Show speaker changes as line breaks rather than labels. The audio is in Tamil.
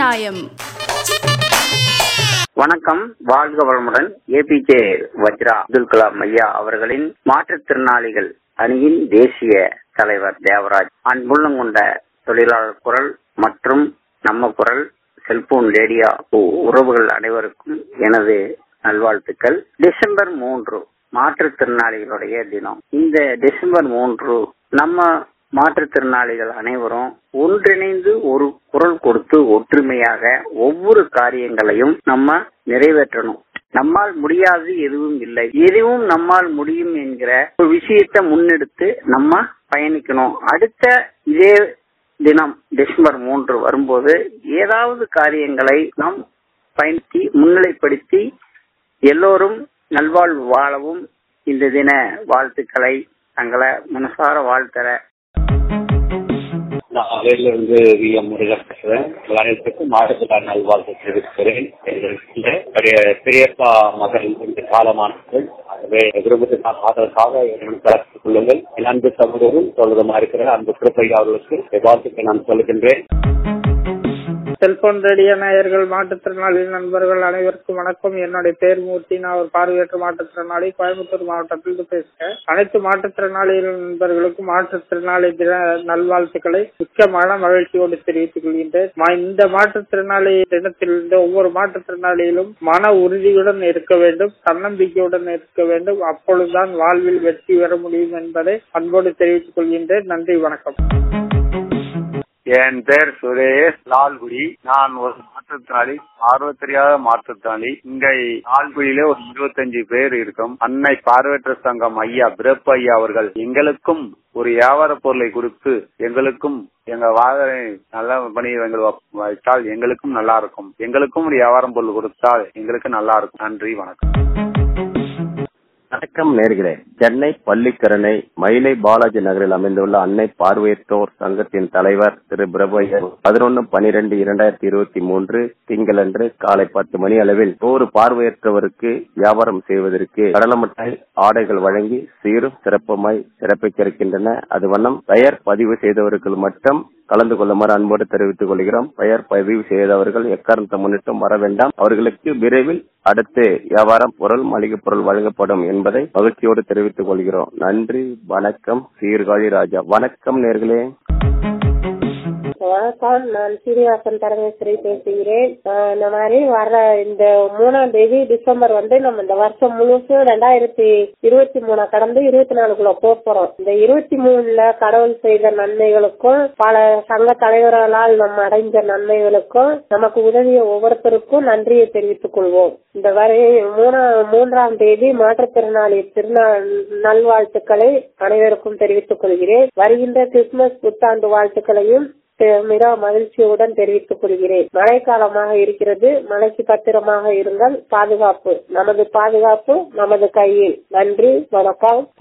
நியாயம்
வணக்கம் வாழ்க வளமுடன் ஏபிஜே வஜ்ரா அப்துல் கலாம் ஐயா அவர்களின் மாற்றுத்திறனாளிகள் அணியின் தேசிய தலைவர் தேவராஜ் அன்புள்ளம் கொண்ட தொழிலாளர் குரல் மற்றும் நம்ம குரல் செல்போன் ரேடியோ உறவுகள் அனைவருக்கும் எனது நல்வாழ்த்துக்கள் டிசம்பர் மூன்று மாற்றுத்திறனாளிகளுடைய தினம் இந்த டிசம்பர் மூன்று நம்ம மாற்றுத்திறனாளிகள் அனைவரும் ஒன்றிணைந்து ஒரு குரல் கொடுத்து ஒற்றுமையாக ஒவ்வொரு காரியங்களையும் நம்ம நிறைவேற்றணும் நம்மால் முடியாது எதுவும் இல்லை எதுவும் நம்மால் முடியும் என்கிற ஒரு விஷயத்தை முன்னெடுத்து நம்ம பயணிக்கணும் அடுத்த இதே தினம் டிசம்பர் மூன்று வரும்போது ஏதாவது காரியங்களை நாம் பயன்படுத்தி முன்னிலைப்படுத்தி எல்லோரும் நல்வாழ்வு வாழவும் இந்த தின வாழ்த்துக்களை தங்களை மனசார வாழ்த்தர
நான் அவையில இருந்து வி எம் முருகன் பேசுறேன் உங்கள் அனைவருக்கும் மாவட்டத்துக்கான நல்வாழ்த்து தெரிவிக்கிறேன் எங்களுக்கு பெரிய பெரியப்பா மகள் இன்று காலமானவர்கள் ஆகவே குடும்பத்துக்காக ஆதரவுக்காக என்னுடன் கலந்து கொள்ளுங்கள் என் அன்பு சகோதரரும் சொல்லுதமா இருக்கிற அன்பு சிறப்பையா அவர்களுக்கு வாழ்த்துக்களை நான் சொல்லுகின்றேன்
செல்போன் ரேடியோ நேயர்கள் மாற்றுத்திறனாளி நண்பர்கள் அனைவருக்கும் வணக்கம் என்னுடைய பேர் மூர்த்தி நான் ஒரு பார்வையற்ற மாற்றுத்திறனாளி கோயம்புத்தூர் மாவட்டத்திலிருந்து பேசுகிறேன் அனைத்து மாற்றுத்திறனாளி நண்பர்களுக்கும் மாற்றுத்திறனாளி தின நல்வாழ்த்துக்களை மிக்க மன மகிழ்ச்சியோடு தெரிவித்துக் கொள்கின்றேன் மா- இந்த மாற்றுத்திறனாளி தினத்திலிருந்து ஒவ்வொரு மாற்றுத்திறனாளியிலும் மன உறுதியுடன் இருக்க வேண்டும் தன்னம்பிக்கையுடன் இருக்க வேண்டும் அப்பொழுதுதான் வாழ்வில் வெற்றி பெற முடியும் என்பதை அன்போடு தெரிவித்துக் கொள்கின்றேன் நன்றி வணக்கம்
என் பேர் சுரேஷ் லால்குடி நான் ஒரு மாற்றுத்திறனாளி பார்வை தெரியாத மாற்றுத்திறனாளி இங்க லால்குடியிலே ஒரு இருபத்தஞ்சு பேர் இருக்கும் அன்னை பார்வையற்ற சங்கம் ஐயா பிரப் ஐயா அவர்கள் எங்களுக்கும் ஒரு வியாபார பொருளை கொடுத்து எங்களுக்கும் எங்க வாழ்வை நல்ல பணி எங்கள் வைத்தால் எங்களுக்கும் நல்லா இருக்கும் எங்களுக்கும் ஒரு வியாபாரம் பொருள் கொடுத்தால் எங்களுக்கு நல்லா இருக்கும் நன்றி வணக்கம்
வணக்கம் நேர்களே சென்னை பள்ளிக்கரணை மயிலை பாலாஜி நகரில் அமைந்துள்ள அன்னை பார்வையற்றோர் சங்கத்தின் தலைவர் திரு பிரபையர் பதினொன்னு பனிரெண்டு இரண்டாயிரத்தி இருபத்தி மூன்று திங்களன்று காலை பத்து மணி அளவில் ஒரு பார்வையற்றவருக்கு வியாபாரம் செய்வதற்கு கடலை மிட்டாய் ஆடைகள் வழங்கி சீரும் சிறப்புமாய் சிறப்பிக்க இருக்கின்றன அது வண்ணம் பெயர் பதிவு செய்தவர்கள் மட்டும் கலந்து கொள்ளுமாறு அன்போடு தெரிவித்துக் கொள்கிறோம் பெயர் பதிவு செய்தவர்கள் எக்காரணத்தை முன்னிட்டும் வர வேண்டாம் அவர்களுக்கு விரைவில் அடுத்து வியாபாரம் பொருள் மளிகை பொருள் வழங்கப்படும் என்பதை மகிழ்ச்சியோடு தெரிவித்துக் கொள்கிறோம் நன்றி வணக்கம் சீர்காழி ராஜா வணக்கம் நேர்களே
வணக்கம் நான் சீனிவாசன் பரமேஸ்வரி பேசுகிறேன் ஆஹ் இந்த மாதிரி வர்ற இந்த மூணாம் தேதி டிசம்பர் வந்து நம்ம இந்த வருஷம் முழுசும் ரெண்டாயிரத்தி இருபத்தி மூணு கடந்து இருபத்தி நாலுக்குள்ள போக போறோம் இந்த இருபத்தி மூணுல கடவுள் செய்த நன்மைகளுக்கும் பல சங்க தலைவர்களால் நம்ம அடைஞ்ச நன்மைகளுக்கும் நமக்கு உதவிய ஒவ்வொருத்தருக்கும் நன்றியை தெரிவித்துக் கொள்வோம் இந்த வரை மூணாம் மூன்றாம் தேதி மாற்றுத்திறனாளி திருநாள் நல்வாழ்த்துக்களை அனைவருக்கும் தெரிவித்துக் கொள்கிறேன் வருகின்ற கிறிஸ்துமஸ் புத்தாண்டு வாழ்த்துக்களையும் மிக மகிழ்ச்சியுடன் தெரிவித்துக் கொள்கிறேன் மழைக்காலமாக இருக்கிறது மழைக்கு பத்திரமாக இருங்கள் பாதுகாப்பு நமது பாதுகாப்பு நமது கையில் நன்றி வணக்கம்